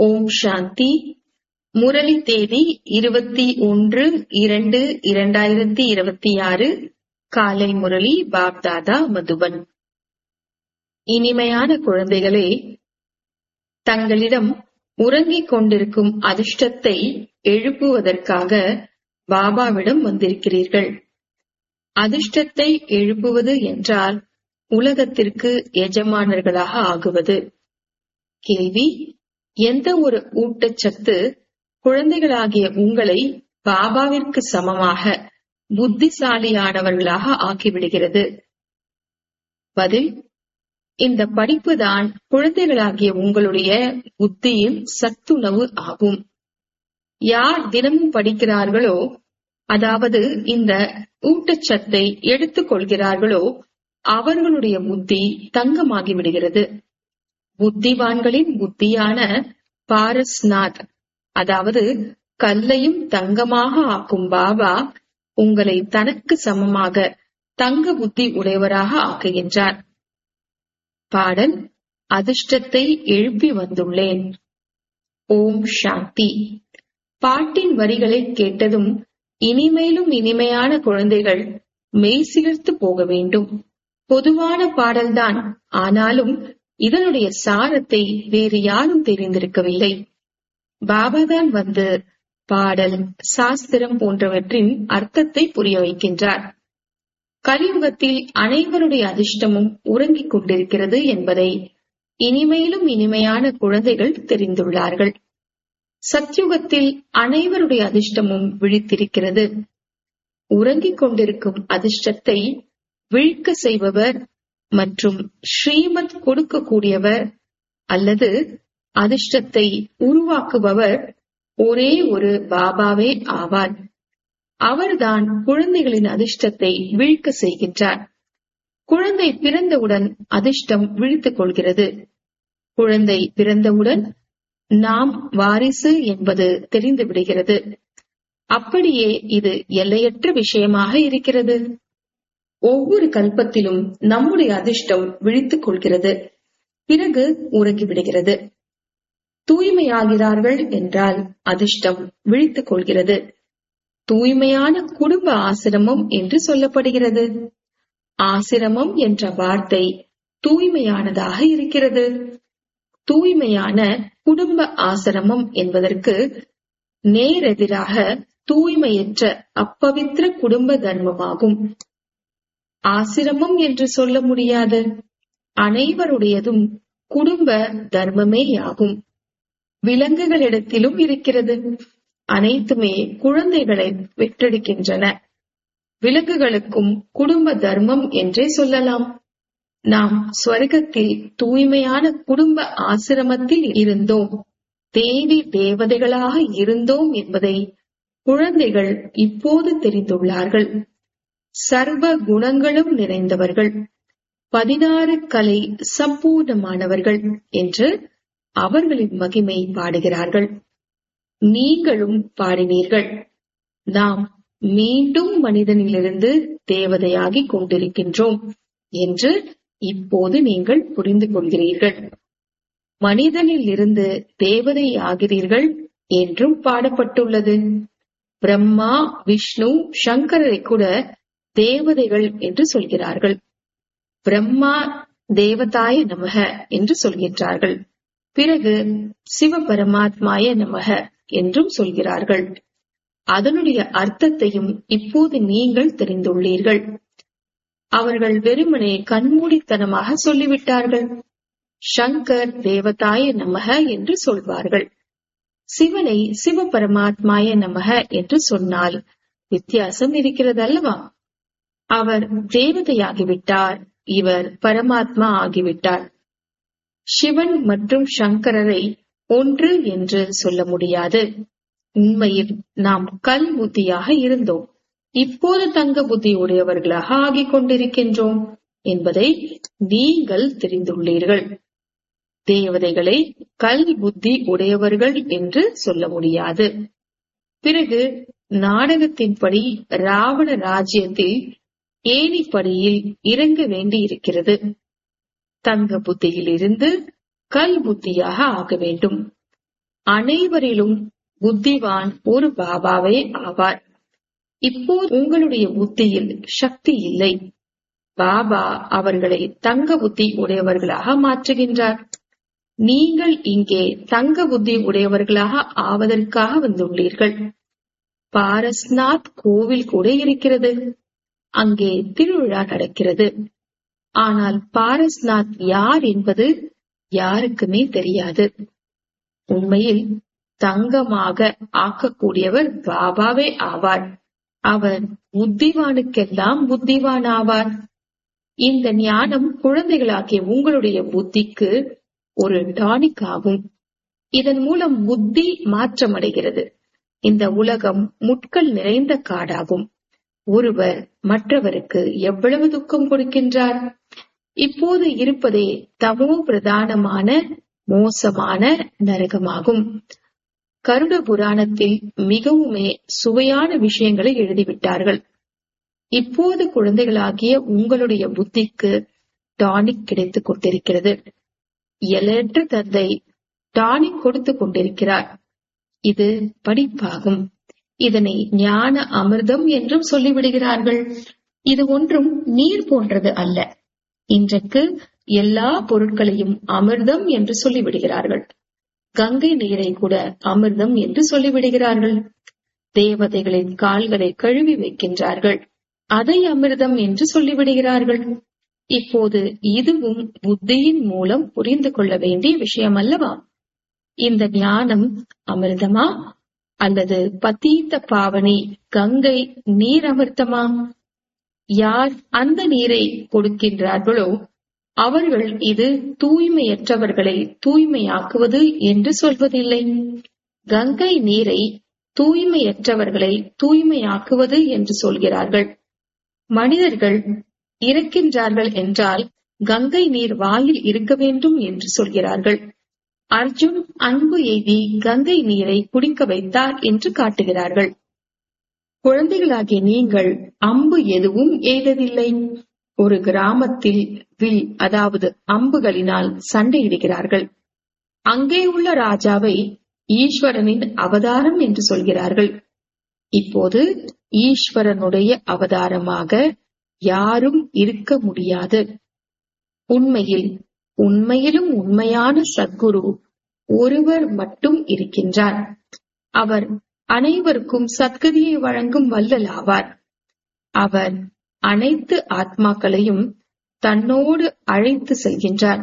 ஓம் சாந்தி முரளி தேதி இருபத்தி ஒன்று இரண்டு இரண்டாயிரத்தி இருபத்தி ஆறு காலை முரளி பாப்தாதா மதுபன் இனிமையான குழந்தைகளே தங்களிடம் உறங்கிக் கொண்டிருக்கும் அதிர்ஷ்டத்தை எழுப்புவதற்காக பாபாவிடம் வந்திருக்கிறீர்கள் அதிர்ஷ்டத்தை எழுப்புவது என்றால் உலகத்திற்கு எஜமானர்களாக ஆகுவது கேள்வி எந்த ஒரு ஊட்டச்சத்து குழந்தைகளாகிய உங்களை பாபாவிற்கு சமமாக புத்திசாலியானவர்களாக ஆக்கிவிடுகிறது பதில் இந்த படிப்புதான் குழந்தைகளாகிய உங்களுடைய புத்தியின் சத்துணவு ஆகும் யார் தினமும் படிக்கிறார்களோ அதாவது இந்த ஊட்டச்சத்தை எடுத்துக் கொள்கிறார்களோ அவர்களுடைய புத்தி தங்கமாகி விடுகிறது புத்திவான்களின் புத்தியான பாரஸ்நாத் அதாவது கல்லையும் தங்கமாக ஆக்கும் பாபா உங்களை தனக்கு சமமாக தங்க புத்தி உடையவராக ஆக்குகின்றார் பாடல் அதிர்ஷ்டத்தை எழுப்பி வந்துள்ளேன் ஓம் சாந்தி பாட்டின் வரிகளை கேட்டதும் இனிமேலும் இனிமையான குழந்தைகள் மெய்சிலிர்த்து போக வேண்டும் பொதுவான பாடல்தான் ஆனாலும் இதனுடைய சாரத்தை வேறு யாரும் தெரிந்திருக்கவில்லை பாபாதான் வந்து பாடல் சாஸ்திரம் போன்றவற்றின் அர்த்தத்தை புரிய வைக்கின்றார் கலியுகத்தில் அனைவருடைய அதிர்ஷ்டமும் உறங்கிக் கொண்டிருக்கிறது என்பதை இனிமையிலும் இனிமையான குழந்தைகள் தெரிந்துள்ளார்கள் சத்யுகத்தில் அனைவருடைய அதிர்ஷ்டமும் விழித்திருக்கிறது உறங்கிக் கொண்டிருக்கும் அதிர்ஷ்டத்தை விழிக்க செய்பவர் மற்றும் ஸ்ரீமத் கொடுக்கக்கூடியவர் அல்லது அதிர்ஷ்டத்தை உருவாக்குபவர் ஒரே ஒரு பாபாவே ஆவார் அவர்தான் குழந்தைகளின் அதிர்ஷ்டத்தை விழிக்க செய்கின்றார் குழந்தை பிறந்தவுடன் அதிர்ஷ்டம் விழித்துக் கொள்கிறது குழந்தை பிறந்தவுடன் நாம் வாரிசு என்பது தெரிந்து விடுகிறது அப்படியே இது எல்லையற்ற விஷயமாக இருக்கிறது ஒவ்வொரு கல்பத்திலும் நம்முடைய அதிர்ஷ்டம் விழித்துக் கொள்கிறது பிறகு உறங்கிவிடுகிறது தூய்மையாகிறார்கள் என்றால் அதிர்ஷ்டம் விழித்துக் கொள்கிறது தூய்மையான குடும்ப ஆசிரமம் என்று சொல்லப்படுகிறது ஆசிரமம் என்ற வார்த்தை தூய்மையானதாக இருக்கிறது தூய்மையான குடும்ப ஆசிரமம் என்பதற்கு நேரெதிராக தூய்மையற்ற அப்பவித்திர குடும்ப தர்மமாகும் ஆசிரமம் என்று சொல்ல முடியாது அனைவருடையதும் குடும்ப தர்மமேயாகும் விலங்குகளிடத்திலும் இருக்கிறது அனைத்துமே குழந்தைகளை வெற்றெடுக்கின்றன விலங்குகளுக்கும் குடும்ப தர்மம் என்றே சொல்லலாம் நாம் ஸ்வர்க்கத்தில் தூய்மையான குடும்ப ஆசிரமத்தில் இருந்தோம் தேவி தேவதைகளாக இருந்தோம் என்பதை குழந்தைகள் இப்போது தெரிந்துள்ளார்கள் சர்வ குணங்களும் நிறைந்தவர்கள் பதினாறு கலை சம்பூர்ணமானவர்கள் என்று அவர்களின் மகிமை பாடுகிறார்கள் நீங்களும் பாடினீர்கள் நாம் மீண்டும் மனிதனிலிருந்து தேவதையாகிக் கொண்டிருக்கின்றோம் என்று இப்போது நீங்கள் புரிந்து கொள்கிறீர்கள் மனிதனில் இருந்து தேவதை ஆகிறீர்கள் என்றும் பாடப்பட்டுள்ளது பிரம்மா விஷ்ணு சங்கரரை கூட தேவதைகள் என்று சொல்கிறார்கள் பிரம்மா தேவதாய நமக என்று சொல்கின்றார்கள் பிறகு சிவ பரமாத்மாய நமக என்றும் சொல்கிறார்கள் அதனுடைய அர்த்தத்தையும் இப்போது நீங்கள் தெரிந்துள்ளீர்கள் அவர்கள் வெறுமனே கண்மூடித்தனமாக சொல்லிவிட்டார்கள் சங்கர் தேவதாய நமக என்று சொல்வார்கள் சிவனை சிவ பரமாத்மாய நமக என்று சொன்னால் வித்தியாசம் இருக்கிறது அல்லவா அவர் தேவதையாகிவிட்டார் இவர் பரமாத்மா ஆகிவிட்டார் சிவன் மற்றும் சங்கரரை ஒன்று என்று சொல்ல முடியாது உண்மையில் நாம் கல் புத்தியாக இருந்தோம் இப்போது தங்க புத்தி உடையவர்களாக ஆகிக் கொண்டிருக்கின்றோம் என்பதை நீங்கள் தெரிந்துள்ளீர்கள் தேவதைகளை கல் புத்தி உடையவர்கள் என்று சொல்ல முடியாது பிறகு நாடகத்தின்படி ராவண ராஜ்யத்தில் ஏணிப்படியில் இறங்க வேண்டியிருக்கிறது தங்க புத்தியில் இருந்து கல் புத்தியாக ஆக வேண்டும் அனைவரிலும் புத்திவான் ஒரு பாபாவே ஆவார் இப்போது உங்களுடைய புத்தியில் சக்தி இல்லை பாபா அவர்களை தங்க புத்தி உடையவர்களாக மாற்றுகின்றார் நீங்கள் இங்கே தங்க புத்தி உடையவர்களாக ஆவதற்காக வந்துள்ளீர்கள் பாரஸ்நாத் கோவில் கூட இருக்கிறது அங்கே திருவிழா நடக்கிறது ஆனால் பாரஸ்நாத் யார் என்பது யாருக்குமே தெரியாது உண்மையில் தங்கமாக ஆக்கக்கூடியவர் பாபாவே ஆவார் அவர் புத்திவானுக்கெல்லாம் புத்திவான் ஆவார் இந்த ஞானம் குழந்தைகளாகிய உங்களுடைய புத்திக்கு ஒரு டானிக் ஆகும் இதன் மூலம் புத்தி மாற்றமடைகிறது இந்த உலகம் முட்கள் நிறைந்த காடாகும் ஒருவர் மற்றவருக்கு எவ்வளவு துக்கம் கொடுக்கின்றார் இப்போது இருப்பதே தமோ பிரதானமான மோசமான நரகமாகும் கருட புராணத்தில் மிகவுமே சுவையான விஷயங்களை எழுதிவிட்டார்கள் இப்போது குழந்தைகளாகிய உங்களுடைய புத்திக்கு டானிக் கிடைத்துக் கொண்டிருக்கிறது எல்லையற்ற தந்தை டானிக் கொடுத்துக் கொண்டிருக்கிறார் இது படிப்பாகும் இதனை ஞான அமிர்தம் என்றும் சொல்லிவிடுகிறார்கள் இது ஒன்றும் நீர் போன்றது அல்ல இன்றைக்கு எல்லா பொருட்களையும் அமிர்தம் என்று சொல்லிவிடுகிறார்கள் கங்கை நீரை கூட அமிர்தம் என்று சொல்லிவிடுகிறார்கள் தேவதைகளின் கால்களை கழுவி வைக்கின்றார்கள் அதை அமிர்தம் என்று சொல்லிவிடுகிறார்கள் இப்போது இதுவும் புத்தியின் மூலம் புரிந்து கொள்ள வேண்டிய விஷயம் அல்லவா இந்த ஞானம் அமிர்தமா அல்லது பத்தீத்த பாவனி கங்கை நீர் அமிர்தமா யார் அந்த நீரை கொடுக்கின்றார்களோ அவர்கள் இது தூய்மையற்றவர்களை தூய்மையாக்குவது என்று சொல்வதில்லை கங்கை நீரை தூய்மையற்றவர்களை தூய்மையாக்குவது என்று சொல்கிறார்கள் மனிதர்கள் இறக்கின்றார்கள் என்றால் கங்கை நீர் வாயில் இருக்க வேண்டும் என்று சொல்கிறார்கள் அர்ஜுன் அன்பு எய்தி கங்கை நீரை குடிக்க வைத்தார் என்று காட்டுகிறார்கள் குழந்தைகளாகிய நீங்கள் அம்பு எதுவும் எய்ததில்லை ஒரு கிராமத்தில் வில் அதாவது அம்புகளினால் சண்டையிடுகிறார்கள் அங்கே உள்ள ராஜாவை ஈஸ்வரனின் அவதாரம் என்று சொல்கிறார்கள் இப்போது ஈஸ்வரனுடைய அவதாரமாக யாரும் இருக்க முடியாது உண்மையில் உண்மையிலும் உண்மையான சத்குரு ஒருவர் மட்டும் இருக்கின்றார் அவர் அனைவருக்கும் சத்கதியை வழங்கும் வல்லல் ஆவார் அவர் அனைத்து ஆத்மாக்களையும் தன்னோடு அழைத்து செல்கின்றார்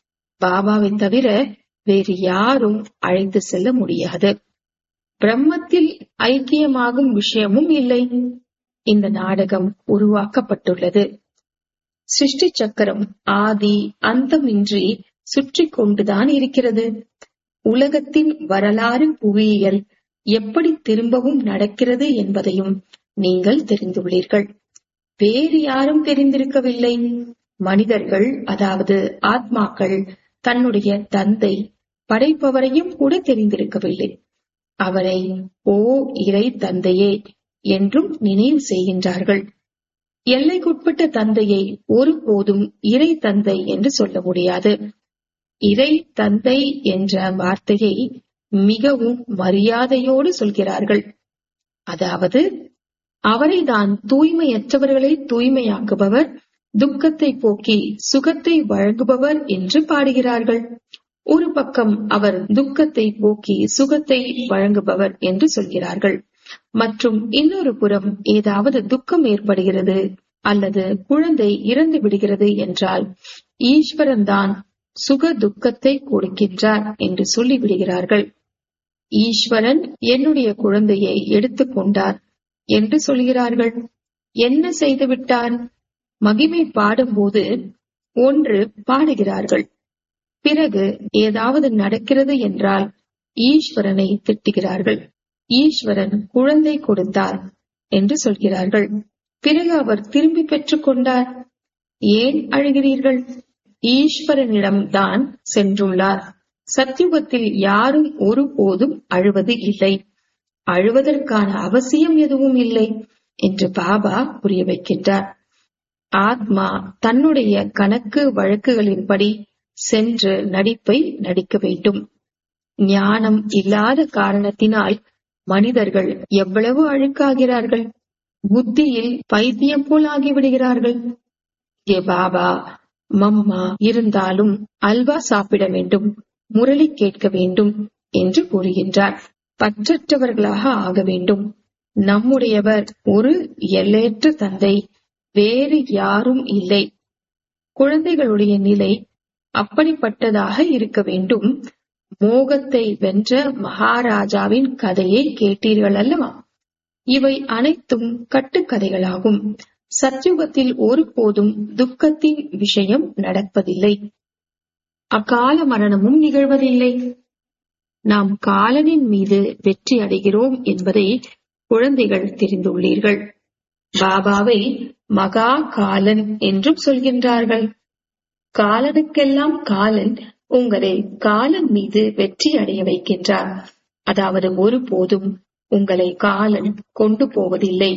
பாபாவை தவிர வேறு யாரும் அழைத்து செல்ல முடியாது பிரம்மத்தில் ஐக்கியமாகும் விஷயமும் இல்லை இந்த நாடகம் உருவாக்கப்பட்டுள்ளது சிருஷ்டி சக்கரம் ஆதி அந்தமின்றி சுற்றி கொண்டுதான் இருக்கிறது உலகத்தின் வரலாறு புவியியல் எப்படி திரும்பவும் நடக்கிறது என்பதையும் நீங்கள் தெரிந்துள்ளீர்கள் வேறு யாரும் தெரிந்திருக்கவில்லை மனிதர்கள் அதாவது ஆத்மாக்கள் தன்னுடைய தந்தை படைப்பவரையும் கூட தெரிந்திருக்கவில்லை அவரை ஓ இறை தந்தையே என்றும் நினைவு செய்கின்றார்கள் எல்லைக்குட்பட்ட தந்தையை ஒருபோதும் இறை தந்தை என்று சொல்ல முடியாது இறை தந்தை என்ற வார்த்தையை மிகவும் மரியாதையோடு சொல்கிறார்கள் அதாவது அவரைதான் தூய்மையற்றவர்களை தூய்மையாக்குபவர் துக்கத்தை போக்கி சுகத்தை வழங்குபவர் என்று பாடுகிறார்கள் ஒரு பக்கம் அவர் துக்கத்தை போக்கி சுகத்தை வழங்குபவர் என்று சொல்கிறார்கள் மற்றும் இன்னொரு புறம் ஏதாவது துக்கம் ஏற்படுகிறது அல்லது குழந்தை இறந்து விடுகிறது என்றால் ஈஸ்வரன் தான் சுக துக்கத்தை கொடுக்கின்றார் என்று சொல்லி விடுகிறார்கள் ஈஸ்வரன் என்னுடைய குழந்தையை எடுத்துக் கொண்டார் என்று சொல்கிறார்கள் என்ன செய்து விட்டார் மகிமை பாடும்போது ஒன்று பாடுகிறார்கள் பிறகு ஏதாவது நடக்கிறது என்றால் ஈஸ்வரனை திட்டுகிறார்கள் ஈஸ்வரன் குழந்தை கொடுத்தார் என்று சொல்கிறார்கள் பிறகு அவர் திரும்பி பெற்றுக் கொண்டார் ஏன் அழுகிறீர்கள் ஈஸ்வரனிடம் தான் சென்றுள்ளார் சத்தியுகத்தில் யாரும் ஒருபோதும் அழுவது இல்லை அழுவதற்கான அவசியம் எதுவும் இல்லை என்று பாபா புரிய வைக்கின்றார் ஆத்மா தன்னுடைய கணக்கு வழக்குகளின்படி சென்று நடிப்பை நடிக்க வேண்டும் ஞானம் இல்லாத காரணத்தினால் மனிதர்கள் எவ்வளவு அழுக்காகிறார்கள் புத்தியில் பைத்தியம் போல் ஆகிவிடுகிறார்கள் ஏ பாபா மம்மா இருந்தாலும் அல்வா சாப்பிட வேண்டும் முரளி கேட்க வேண்டும் என்று கூறுகின்றார் பற்றற்றவர்களாக ஆக வேண்டும் நம்முடையவர் ஒரு எல்லையற்ற தந்தை வேறு யாரும் இல்லை குழந்தைகளுடைய நிலை அப்படிப்பட்டதாக இருக்க வேண்டும் மோகத்தை வென்ற மகாராஜாவின் கதையை கேட்டீர்கள் அல்லவா இவை அனைத்தும் கட்டுக்கதைகளாகும் சத்யுகத்தில் ஒருபோதும் துக்கத்தின் விஷயம் நடப்பதில்லை அக்கால மரணமும் நிகழ்வதில்லை நாம் காலனின் மீது வெற்றி அடைகிறோம் என்பதை குழந்தைகள் தெரிந்துள்ளீர்கள் பாபாவை மகா காலன் என்றும் சொல்கின்றார்கள் காலனுக்கெல்லாம் காலன் உங்களை காலன் மீது வெற்றி அடைய வைக்கின்றார் அதாவது ஒருபோதும் உங்களை காலன் கொண்டு போவதில்லை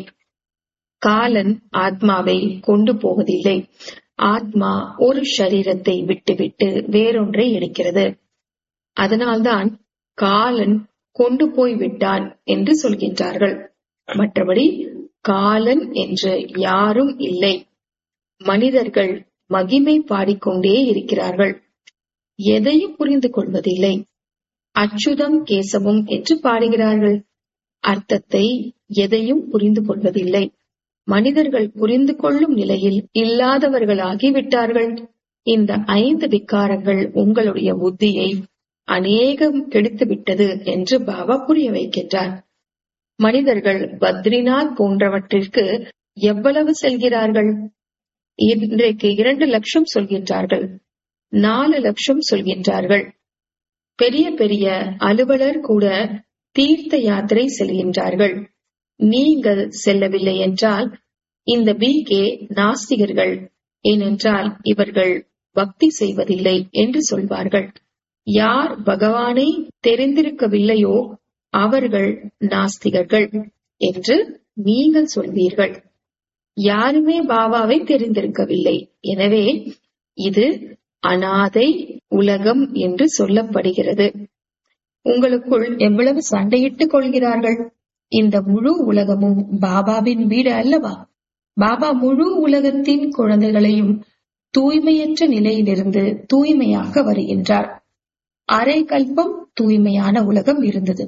காலன் ஆத்மாவை கொண்டு போவதில்லை ஆத்மா ஒரு சரீரத்தை விட்டுவிட்டு வேறொன்றை எடுக்கிறது அதனால்தான் காலன் கொண்டு போய் விட்டான் என்று சொல்கின்றார்கள் மற்றபடி காலன் என்று யாரும் இல்லை மனிதர்கள் மகிமை பாடிக்கொண்டே இருக்கிறார்கள் எதையும் புரிந்து கொள்வதில்லை அச்சுதம் கேசவம் என்று பாடுகிறார்கள் அர்த்தத்தை எதையும் புரிந்து கொள்வதில்லை மனிதர்கள் புரிந்து கொள்ளும் நிலையில் இல்லாதவர்களாகி விட்டார்கள் இந்த ஐந்து விக்காரங்கள் உங்களுடைய புத்தியை அநேகம் கெடுத்துவிட்டது என்று பாபா புரிய வைக்கின்றார் மனிதர்கள் பத்ரிநாத் போன்றவற்றிற்கு எவ்வளவு செல்கிறார்கள் இன்றைக்கு இரண்டு லட்சம் சொல்கின்றார்கள் நாலு லட்சம் சொல்கின்றார்கள் பெரிய பெரிய அலுவலர் கூட தீர்த்த யாத்திரை செல்கின்றார்கள் நீங்கள் செல்லவில்லை என்றால் இந்த பிகே நாஸ்திகர்கள் ஏனென்றால் இவர்கள் பக்தி செய்வதில்லை என்று சொல்வார்கள் யார் பகவானை தெரிந்திருக்கவில்லையோ அவர்கள் நாஸ்திகர்கள் என்று நீங்கள் சொல்வீர்கள் யாருமே பாபாவை தெரிந்திருக்கவில்லை எனவே இது அனாதை உலகம் என்று சொல்லப்படுகிறது உங்களுக்குள் எவ்வளவு சண்டையிட்டுக் கொள்கிறார்கள் இந்த முழு உலகமும் பாபாவின் வீடு அல்லவா பாபா முழு உலகத்தின் குழந்தைகளையும் தூய்மையற்ற நிலையிலிருந்து தூய்மையாக்க வருகின்றார் அரை கல்பம் தூய்மையான உலகம் இருந்தது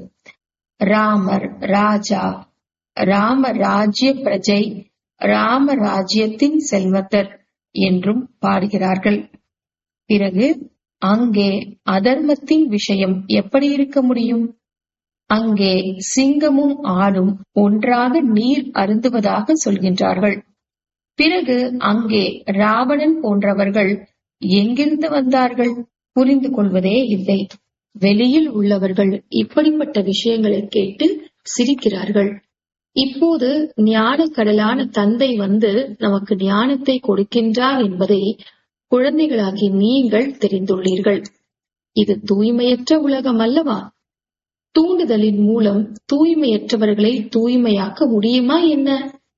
ராமர் ராஜா ராம ராஜ்ய பிரஜை ராம ராஜ்யத்தின் செல்வத்தர் என்றும் பாடுகிறார்கள் பிறகு அங்கே அதர்மத்தின் விஷயம் எப்படி இருக்க முடியும் அங்கே சிங்கமும் ஆடும் ஒன்றாக நீர் அருந்துவதாக சொல்கின்றார்கள் பிறகு அங்கே ராவணன் போன்றவர்கள் எங்கிருந்து வந்தார்கள் புரிந்து கொள்வதே இல்லை வெளியில் உள்ளவர்கள் இப்படிப்பட்ட விஷயங்களை கேட்டு சிரிக்கிறார்கள் இப்போது ஞான கடலான தந்தை வந்து நமக்கு ஞானத்தை கொடுக்கின்றார் என்பதை குழந்தைகளாகி நீங்கள் தெரிந்துள்ளீர்கள் இது தூய்மையற்ற உலகம் அல்லவா தூண்டுதலின் மூலம் தூய்மையற்றவர்களை தூய்மையாக்க முடியுமா என்ன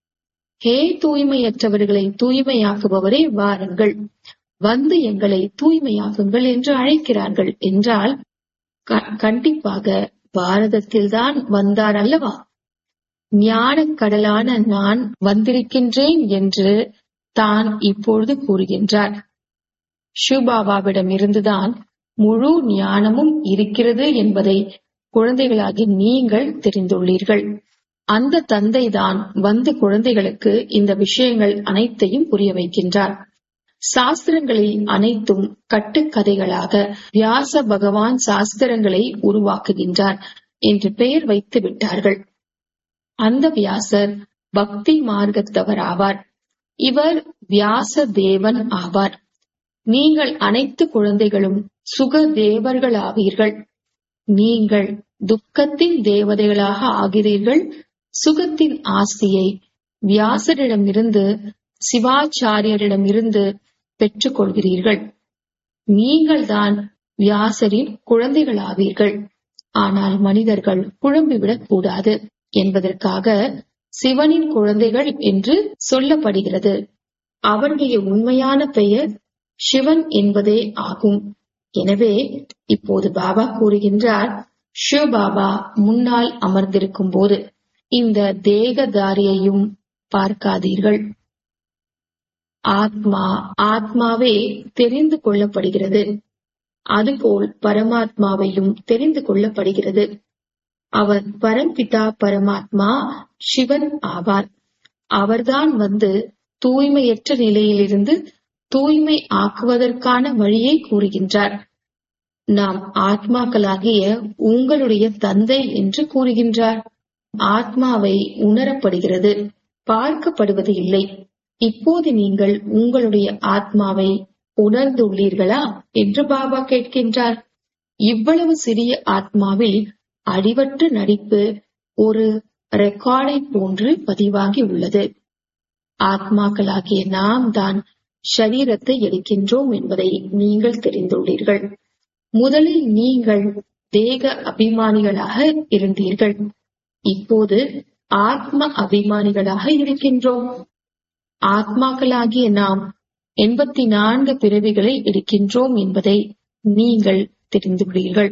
ஹே தூய்மையற்றவர்களை தூய்மையாக்குபவரே வாருங்கள் வந்து எங்களை தூய்மையாக்குங்கள் என்று அழைக்கிறார்கள் என்றால் கண்டிப்பாக பாரதத்தில்தான் வந்தார் அல்லவா ஞான கடலான நான் வந்திருக்கின்றேன் என்று தான் இப்பொழுது கூறுகின்றார் ஷிவபாபாவிடம் இருந்துதான் முழு ஞானமும் இருக்கிறது என்பதை குழந்தைகளாகி நீங்கள் தெரிந்துள்ளீர்கள் அந்த தந்தைதான் வந்து குழந்தைகளுக்கு இந்த விஷயங்கள் அனைத்தையும் புரிய வைக்கின்றார் சாஸ்திரங்களில் அனைத்தும் கட்டுக்கதைகளாக வியாச பகவான் சாஸ்திரங்களை உருவாக்குகின்றார் என்று பெயர் வைத்து விட்டார்கள் அந்த வியாசர் பக்தி மார்க்கத்தவர் ஆவார் இவர் வியாச தேவன் ஆவார் நீங்கள் அனைத்து குழந்தைகளும் சுக தேவர்கள் ஆவீர்கள் நீங்கள் துக்கத்தின் தேவதைகளாக ஆகிறீர்கள் சுகத்தின் ஆஸ்தியை வியாசரிடமிருந்து சிவாச்சாரியரிடமிருந்து பெற்றுக் கொள்கிறீர்கள் நீங்கள்தான் வியாசரின் குழந்தைகளாவீர்கள் ஆனால் மனிதர்கள் குழம்பிவிடக் கூடாது என்பதற்காக சிவனின் குழந்தைகள் என்று சொல்லப்படுகிறது அவருடைய உண்மையான பெயர் சிவன் என்பதே ஆகும் எனவே இப்போது பாபா கூறுகின்றார் சிவபாபா முன்னால் அமர்ந்திருக்கும் போது இந்த தேகதாரியையும் பார்க்காதீர்கள் ஆத்மா ஆத்மாவே தெரிந்து கொள்ளப்படுகிறது அதுபோல் பரமாத்மாவையும் தெரிந்து கொள்ளப்படுகிறது அவர் பரம்பிதா பரமாத்மா சிவன் ஆவார் அவர்தான் வந்து தூய்மையற்ற நிலையிலிருந்து தூய்மை ஆக்குவதற்கான வழியை கூறுகின்றார் நாம் ஆத்மாக்களாகிய உங்களுடைய தந்தை என்று கூறுகின்றார் ஆத்மாவை உணரப்படுகிறது பார்க்கப்படுவது இல்லை இப்போது நீங்கள் உங்களுடைய ஆத்மாவை உணர்ந்துள்ளீர்களா என்று பாபா கேட்கின்றார் இவ்வளவு சிறிய ஆத்மாவில் அடிவற்ற நடிப்பு ஒரு ரெக்கார்டை போன்று பதிவாகி உள்ளது ஆத்மாக்களாகிய நாம் தான் ஷரீரத்தை எடுக்கின்றோம் என்பதை நீங்கள் தெரிந்துள்ளீர்கள் முதலில் நீங்கள் தேக அபிமானிகளாக இருந்தீர்கள் இப்போது ஆத்ம அபிமானிகளாக இருக்கின்றோம் ஆத்மாக்களாகிய நாம் எண்பத்தி நான்கு பிறவிகளை எடுக்கின்றோம் என்பதை நீங்கள் தெரிந்துள்ளீர்கள்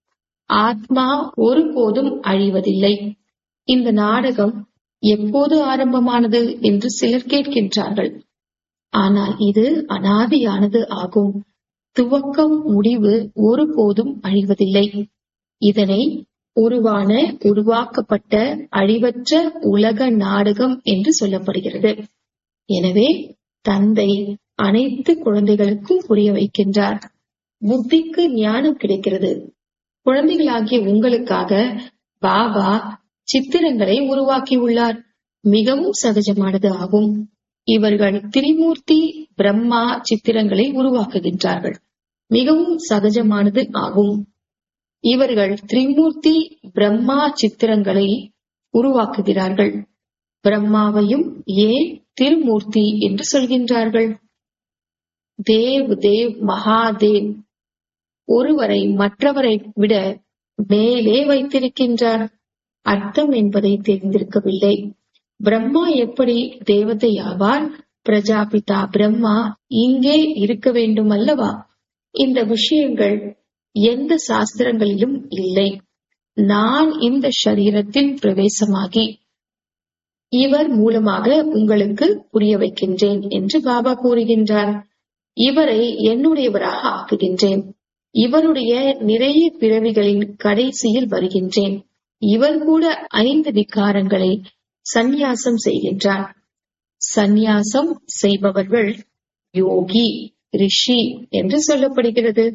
ஆத்மா ஒருபோதும் அழிவதில்லை இந்த நாடகம் எப்போது ஆரம்பமானது என்று சிலர் கேட்கின்றார்கள் ஆனால் இது அனாதியானது ஆகும் துவக்கம் முடிவு ஒருபோதும் அழிவதில்லை இதனை உருவான உருவாக்கப்பட்ட அழிவற்ற உலக நாடகம் என்று சொல்லப்படுகிறது எனவே தந்தை அனைத்து குழந்தைகளுக்கும் புரிய வைக்கின்றார் புத்திக்கு ஞானம் கிடைக்கிறது குழந்தைகளாகிய உங்களுக்காக பாபா சித்திரங்களை உருவாக்கியுள்ளார் மிகவும் சகஜமானது ஆகும் இவர்கள் திரிமூர்த்தி பிரம்மா சித்திரங்களை உருவாக்குகின்றார்கள் மிகவும் சகஜமானது ஆகும் இவர்கள் திரிமூர்த்தி பிரம்மா சித்திரங்களை உருவாக்குகிறார்கள் பிரம்மாவையும் ஏன் திருமூர்த்தி என்று சொல்கின்றார்கள் தேவ் தேவ் மகாதேவ் ஒருவரை மற்றவரை விட மேலே வைத்திருக்கின்றார் அர்த்தம் என்பதை தெரிந்திருக்கவில்லை பிரம்மா எப்படி தேவதை ஆவார் பிரஜாபிதா பிரம்மா இங்கே இருக்க வேண்டும் அல்லவா இந்த விஷயங்கள் எந்த சாஸ்திரங்களிலும் இல்லை நான் இந்த சரீரத்தில் பிரவேசமாகி இவர் மூலமாக உங்களுக்கு புரிய வைக்கின்றேன் என்று பாபா கூறுகின்றார் இவரை என்னுடையவராக ஆக்குகின்றேன் இவருடைய நிறைய பிறவிகளின் கடைசியில் வருகின்றேன் இவர் கூட ஐந்து விகாரங்களை சந்நியாசம் செய்கின்றார் சந்நியாசம் செய்பவர்கள் யோகி ரிஷி என்று சொல்லப்படுகிறது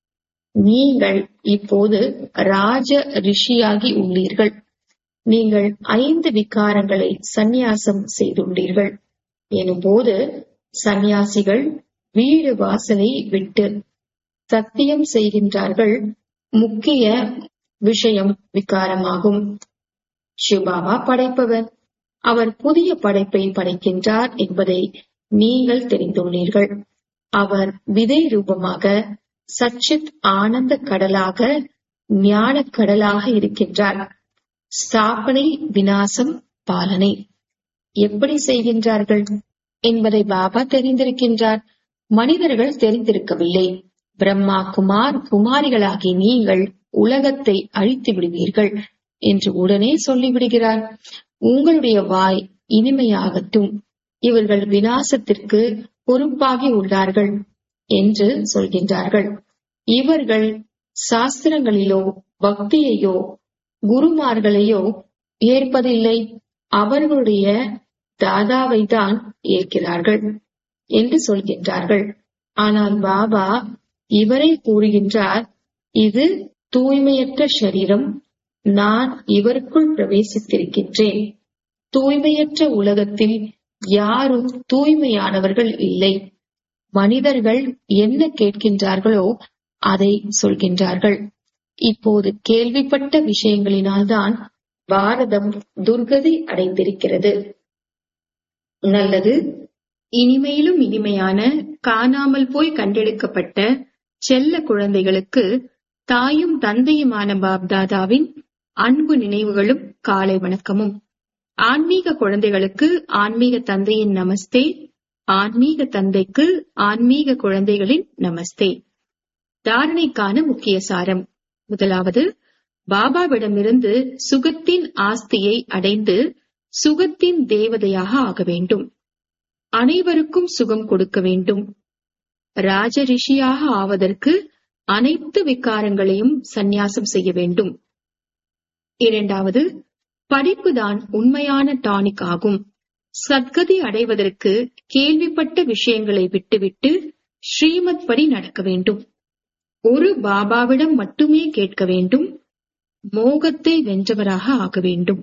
நீங்கள் இப்போது ராஜ ரிஷியாகி உள்ளீர்கள் நீங்கள் ஐந்து விகாரங்களை சந்நியாசம் செய்துள்ளீர்கள் எனும்போது சந்நியாசிகள் வீடு வாசலை விட்டு சத்தியம் செய்கின்றார்கள் முக்கிய விஷயம் விகாரமாகும் சிவபாபா படைப்பவர் அவர் புதிய படைப்பை படைக்கின்றார் என்பதை நீங்கள் தெரிந்துள்ளீர்கள் அவர் விதை ரூபமாக சச்சித் ஆனந்த கடலாக ஞான கடலாக இருக்கின்றார் ஸ்தாபனை வினாசம் பாலனை எப்படி செய்கின்றார்கள் என்பதை பாபா தெரிந்திருக்கின்றார் மனிதர்கள் தெரிந்திருக்கவில்லை பிரம்மா குமார் குமாரிகளாகி நீங்கள் உலகத்தை அழித்து விடுவீர்கள் என்று உடனே சொல்லிவிடுகிறார் உங்களுடைய வாய் இனிமையாகட்டும் இவர்கள் வினாசத்திற்கு பொறுப்பாகி உள்ளார்கள் என்று சொல்கின்றார்கள் இவர்கள் சாஸ்திரங்களிலோ பக்தியையோ குருமார்களையோ ஏற்பதில்லை அவர்களுடைய தாதாவை தான் ஏற்கிறார்கள் என்று சொல்கின்றார்கள் ஆனால் பாபா இவரை கூறுகின்றார் இது தூய்மையற்ற சரீரம் நான் இவருக்குள் பிரவேசித்திருக்கின்றேன் தூய்மையற்ற உலகத்தில் யாரும் தூய்மையானவர்கள் இல்லை மனிதர்கள் என்ன கேட்கின்றார்களோ அதை சொல்கின்றார்கள் இப்போது கேள்விப்பட்ட விஷயங்களினால்தான் பாரதம் துர்கதி அடைந்திருக்கிறது நல்லது இனிமையிலும் இனிமையான காணாமல் போய் கண்டெடுக்கப்பட்ட செல்ல குழந்தைகளுக்கு தாயும் தந்தையுமான பாப்தாதாவின் அன்பு நினைவுகளும் காலை வணக்கமும் ஆன்மீக குழந்தைகளுக்கு ஆன்மீக தந்தையின் நமஸ்தே ஆன்மீக தந்தைக்கு ஆன்மீக குழந்தைகளின் நமஸ்தே தாரணைக்கான முக்கிய சாரம் முதலாவது பாபாவிடமிருந்து சுகத்தின் ஆஸ்தியை அடைந்து சுகத்தின் தேவதையாக ஆக வேண்டும் அனைவருக்கும் சுகம் கொடுக்க வேண்டும் ராஜ ரிஷியாக ஆவதற்கு அனைத்து விகாரங்களையும் சந்நியாசம் செய்ய வேண்டும் இரண்டாவது படிப்புதான் உண்மையான டானிக் ஆகும் சத்கதி அடைவதற்கு கேள்விப்பட்ட விஷயங்களை விட்டுவிட்டு ஸ்ரீமத் படி நடக்க வேண்டும் ஒரு பாபாவிடம் மட்டுமே கேட்க வேண்டும் மோகத்தை வென்றவராக ஆக வேண்டும்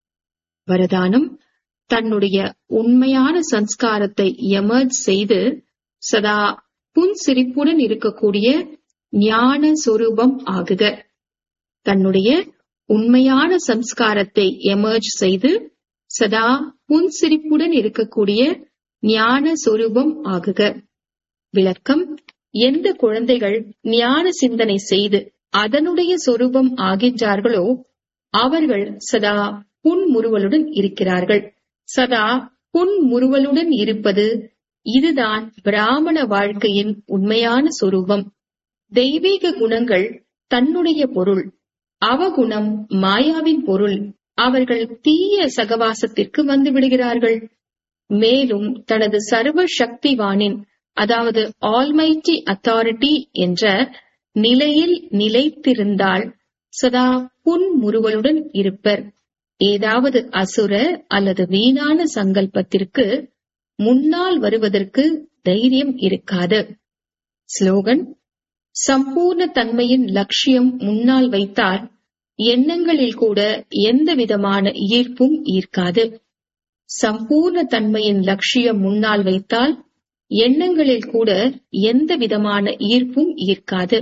வரதானம் தன்னுடைய உண்மையான சன்ஸ்காரத்தை எமர்ஜ் செய்து சதா புன்சிரிப்புடன் இருக்கக்கூடிய ஞான சொரூபம் ஆகுக தன்னுடைய உண்மையான சம்ஸ்காரத்தை எமர்ஜ் செய்து சதா புன்சிரிப்புடன் இருக்கக்கூடிய ஞான சொரூபம் ஆகுக விளக்கம் எந்த குழந்தைகள் ஞான சிந்தனை செய்து அதனுடைய சொரூபம் ஆகின்றார்களோ அவர்கள் சதா புன்முறுவலுடன் இருக்கிறார்கள் சதா புன்முறுவலுடன் இருப்பது இதுதான் பிராமண வாழ்க்கையின் உண்மையான சொரூபம் தெய்வீக குணங்கள் தன்னுடைய பொருள் அவகுணம் மாயாவின் பொருள் அவர்கள் தீய சகவாசத்திற்கு வந்து விடுகிறார்கள் மேலும் தனது சர்வ சக்திவானின் அதாவது ஆல்மைட்டி அத்தாரிட்டி என்ற நிலையில் நிலைத்திருந்தால் சதா புன்முறுவலுடன் இருப்பர் ஏதாவது அசுர அல்லது வீணான சங்கல்பத்திற்கு முன்னால் வருவதற்கு தைரியம் இருக்காது ஸ்லோகன் சம்பூர்ண தன்மையின் லட்சியம் முன்னால் வைத்தால் எண்ணங்களில் கூட எந்த விதமான ஈர்ப்பும் ஈர்க்காது சம்பூர்ண தன்மையின் லட்சியம் முன்னால் வைத்தால் எண்ணங்களில் கூட எந்த விதமான ஈர்ப்பும் ஈர்க்காது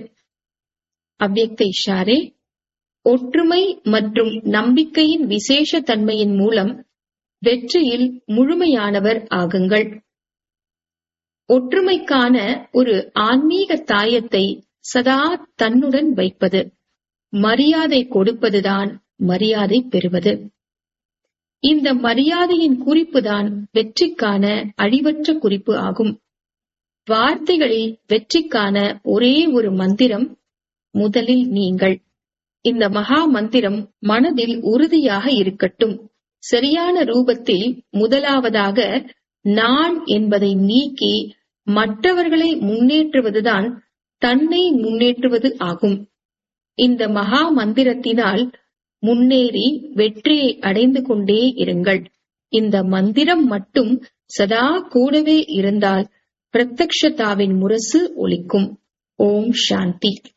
அவ்யக்த இஷாரே ஒற்றுமை மற்றும் நம்பிக்கையின் விசேஷ தன்மையின் மூலம் வெற்றியில் முழுமையானவர் ஆகுங்கள் ஒற்றுமைக்கான ஒரு ஆன்மீக தாயத்தை சதா தன்னுடன் வைப்பது மரியாதை கொடுப்பதுதான் மரியாதை பெறுவது இந்த மரியாதையின் குறிப்புதான் வெற்றிக்கான அழிவற்ற குறிப்பு ஆகும் வார்த்தைகளில் வெற்றிக்கான ஒரே ஒரு மந்திரம் முதலில் நீங்கள் இந்த மகா மந்திரம் மனதில் உறுதியாக இருக்கட்டும் சரியான ரூபத்தில் முதலாவதாக நான் என்பதை நீக்கி மற்றவர்களை முன்னேற்றுவதுதான் தன்னை முன்னேற்றுவது ஆகும் இந்த மகா மந்திரத்தினால் முன்னேறி வெற்றியை அடைந்து கொண்டே இருங்கள் இந்த மந்திரம் மட்டும் சதா கூடவே இருந்தால் பிரத்யக்ஷதாவின் முரசு ஒலிக்கும் ஓம் சாந்தி